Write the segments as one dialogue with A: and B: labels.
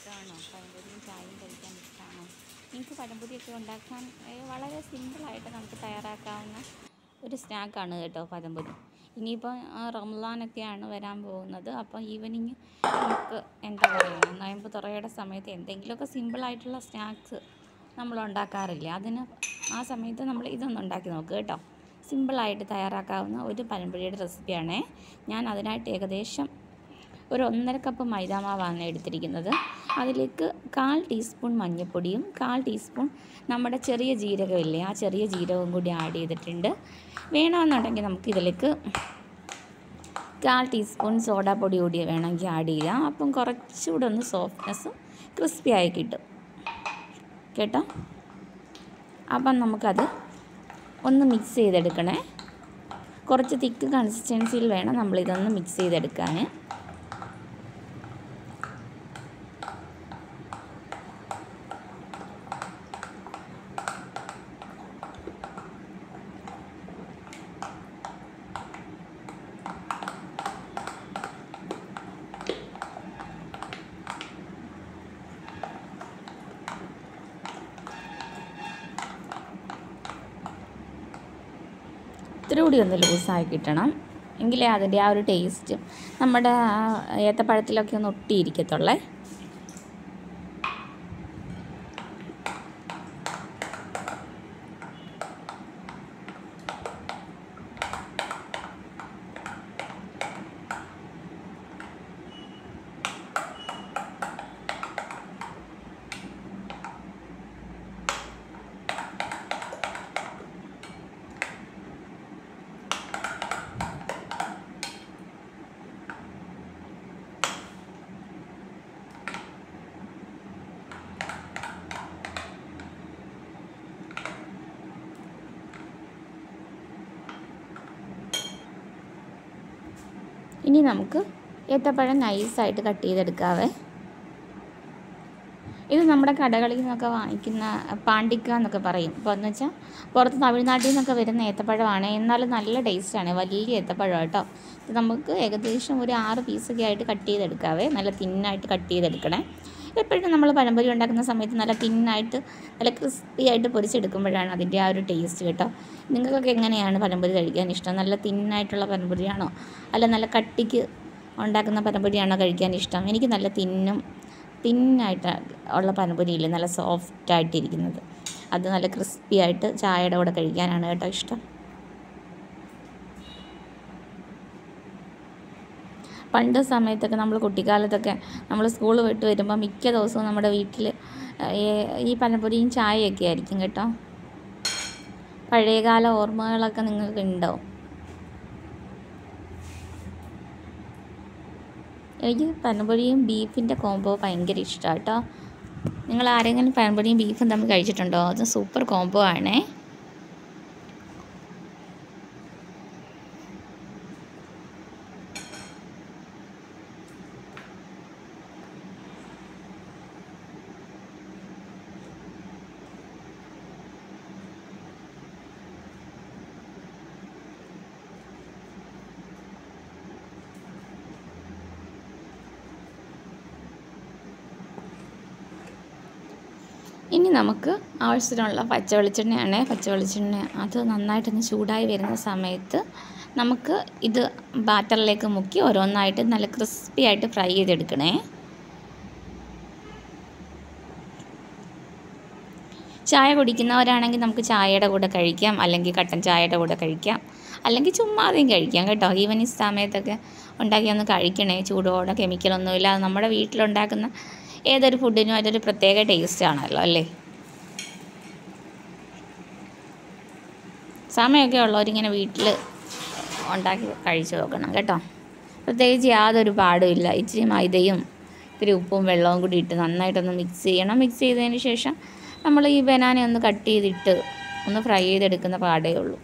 A: ഇഷ്ടമാണോ പഴംപൊരിയും ചായയും കഴിക്കാൻ ഇഷ്ടമാണോ നിങ്ങൾക്ക് പഴംപൊരിയൊക്കെ ഉണ്ടാക്കാൻ ഏ, വളരെ സിമ്പിളായിട്ട് നമുക്ക് തയ്യാറാക്കാവുന്ന ഒരു സ്നാക്കാണ് കേട്ടോ പഴംപൊരി ഇനിയിപ്പോൾ റംസാനൊക്കെയാണ് വരാൻ പോകുന്നത് അപ്പോൾ ഈവനിങ് നമുക്ക് എന്താ പറയുക നോയമ്പ് തുറയുടെ സമയത്ത് എന്തെങ്കിലുമൊക്കെ സിമ്പിളായിട്ടുള്ള സ്നാക്സ് നമ്മൾ ഉണ്ടാക്കാറില്ല അതിന് ആ സമയത്ത് നമ്മൾ ഇതൊന്ന് ഉണ്ടാക്കി നോക്കുക കേട്ടോ സിമ്പിളായിട്ട് തയ്യാറാക്കാവുന്ന ഒരു പഴംപൊരിയുടെ റെസിപ്പിയാണേ ഞാൻ അതിനായിട്ട് ഏകദേശം ഒരു ഒന്നര കപ്പ് മൈദാമാവാണ് എടുത്തിരിക്കുന്നത് അതിലേക്ക് കാൽ ടീസ്പൂൺ മഞ്ഞൾപ്പൊടിയും കാൽ ടീസ്പൂൺ നമ്മുടെ ചെറിയ ജീരകമില്ലേ ആ ചെറിയ ജീരകവും കൂടി ആഡ് ചെയ്തിട്ടുണ്ട് വേണമെന്നുണ്ടെങ്കിൽ നമുക്ക് ഇതിലേക്ക് കാൽ ടീസ്പൂൺ സോഡാപ്പൊടി കൂടി വേണമെങ്കിൽ ആഡ് ചെയ്യാം അപ്പം കുറച്ചുകൂടെ ഒന്ന് സോഫ്റ്റ്നെസ്സും ക്രിസ്പി ആയി കിട്ടും കേട്ടോ അപ്പം നമുക്കത് ഒന്ന് മിക്സ് ചെയ്തെടുക്കണേ കുറച്ച് തിക്ക് കൺസിസ്റ്റൻസിയിൽ വേണം നമ്മളിതൊന്ന് മിക്സ് ചെയ്തെടുക്കാൻ ഇത്തിരി കൂടി ഒന്ന് ലൂസായി കിട്ടണം എങ്കിലേ അതിൻ്റെ ആ ഒരു ടേസ്റ്റും നമ്മുടെ ആ ഏത്തപ്പഴത്തിലൊക്കെ ഒന്ന് ഒട്ടിയിരിക്കത്തുള്ളേ ഇനി നമുക്ക് ഏത്തപ്പഴം നൈസായിട്ട് കട്ട് ചെയ്തെടുക്കാവേ ഇത് നമ്മുടെ കടകളിൽ നിന്നൊക്കെ വാങ്ങിക്കുന്ന പാണ്ടിക്ക എന്നൊക്കെ പറയും അപ്പോൾ എന്ന് വെച്ചാൽ പുറത്ത് തമിഴ്നാട്ടിൽ നിന്നൊക്കെ വരുന്ന ഏത്തപ്പഴമാണ് എന്നാലും നല്ല ടേസ്റ്റാണ് വലിയ ഏത്തപ്പഴം കേട്ടോ ഇത് നമുക്ക് ഏകദേശം ഒരു ആറ് പീസൊക്കെ ആയിട്ട് കട്ട് ചെയ്തെടുക്കാവേ നല്ല തിന്നായിട്ട് കട്ട് ചെയ്തെടുക്കണേ എപ്പോഴും നമ്മൾ പഴംപൊരി ഉണ്ടാക്കുന്ന സമയത്ത് നല്ല തിന്നായിട്ട് നല്ല ക്രിസ്പി ആയിട്ട് പൊരിച്ചെടുക്കുമ്പോഴാണ് അതിൻ്റെ ആ ഒരു ടേസ്റ്റ് കേട്ടോ നിങ്ങൾക്കൊക്കെ എങ്ങനെയാണ് പഴംപൊരി കഴിക്കാൻ ഇഷ്ടം നല്ല തിന്നായിട്ടുള്ള പഴംപൊരിയാണോ അല്ല നല്ല കട്ടിക്ക് ഉണ്ടാക്കുന്ന പഴംപൊരിയാണോ കഴിക്കാൻ ഇഷ്ടം എനിക്ക് നല്ല തിന്നും തിന്നായിട്ട് ഉള്ള പഴംപൊരിയില്ലേ നല്ല സോഫ്റ്റായിട്ടിരിക്കുന്നത് അത് നല്ല ക്രിസ്പി ആയിട്ട് ചായയുടെ കൂടെ കഴിക്കാനാണ് കേട്ടോ ഇഷ്ടം പണ്ട് സമയത്തൊക്കെ നമ്മൾ കുട്ടിക്കാലത്തൊക്കെ നമ്മൾ സ്കൂൾ വിട്ട് വരുമ്പോൾ മിക്ക ദിവസവും നമ്മുടെ വീട്ടിൽ ഈ പഴംപൊരിയും ചായയൊക്കെ ആയിരിക്കും കേട്ടോ പഴയകാല ഓർമ്മകളൊക്കെ നിങ്ങൾക്ക് ഉണ്ടാവും എനിക്ക് പഴംപൊരിയും ബീഫിൻ്റെ കോംബോ ഭയങ്കര ഇഷ്ടമാണ് കേട്ടോ നിങ്ങൾ ആരെങ്കിലും പഴംപൊരിയും ബീഫും തമ്മിൽ കഴിച്ചിട്ടുണ്ടോ അത് സൂപ്പർ കോംബോ ആണേ ഇനി നമുക്ക് ആവശ്യത്തിനുള്ള പച്ച വെളിച്ചെണ്ണയാണ് പച്ച വെളിച്ചെണ്ണ അത് നന്നായിട്ടൊന്ന് ചൂടായി വരുന്ന സമയത്ത് നമുക്ക് ഇത് ബാറ്ററിലേക്ക് മുക്കി ഓരോന്നായിട്ട് നല്ല ക്രിസ്പി ആയിട്ട് ഫ്രൈ ചെയ്തെടുക്കണേ ചായ കുടിക്കുന്നവരാണെങ്കിൽ നമുക്ക് ചായയുടെ കൂടെ കഴിക്കാം അല്ലെങ്കിൽ കട്ടൻ ചായയുടെ കൂടെ കഴിക്കാം അല്ലെങ്കിൽ ചുമ്മാതെയും കഴിക്കാം കേട്ടോ ഈവനിങ് സമയത്തൊക്കെ ഉണ്ടാക്കി ഒന്ന് കഴിക്കണേ ചൂടോടെ കെമിക്കലൊന്നുമില്ല അത് നമ്മുടെ വീട്ടിലുണ്ടാക്കുന്ന ഏതൊരു ഫുഡിനും അതൊരു പ്രത്യേക ടേസ്റ്റ് ആണല്ലോ അല്ലേ സമയമൊക്കെ ഉള്ളവരിങ്ങനെ വീട്ടിൽ ഉണ്ടാക്കി കഴിച്ചു നോക്കണം കേട്ടോ പ്രത്യേകിച്ച് യാതൊരു പാടുമില്ല ഇച്ചിരി മൈദയും ഇത്തിരി ഉപ്പും വെള്ളവും കൂടി ഇട്ട് നന്നായിട്ടൊന്ന് മിക്സ് ചെയ്യണം മിക്സ് ചെയ്തതിന് ശേഷം നമ്മൾ ഈ ബനാന ഒന്ന് കട്ട് ചെയ്തിട്ട് ഒന്ന് ഫ്രൈ ചെയ്തെടുക്കുന്ന പാടേ ഉള്ളൂ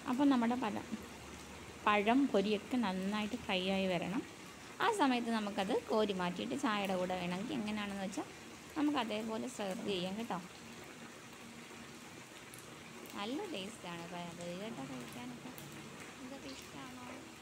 A: അപ്പം നമ്മുടെ പഴം പഴം പൊരിയൊക്കെ നന്നായിട്ട് ഫ്രൈ ആയി വരണം ആ സമയത്ത് നമുക്കത് കോരി മാറ്റിയിട്ട് ചായയുടെ കൂടെ വേണമെങ്കിൽ എങ്ങനെയാണെന്ന് വെച്ചാൽ നമുക്ക് അതേപോലെ സെർവ് ചെയ്യാം കേട്ടോ നല്ല ടേസ്റ്റാണ് പഴംപൊരി കേട്ടോ കഴിക്കാനൊക്കെ ഇതൊക്കെ ഇഷ്ടമാണോ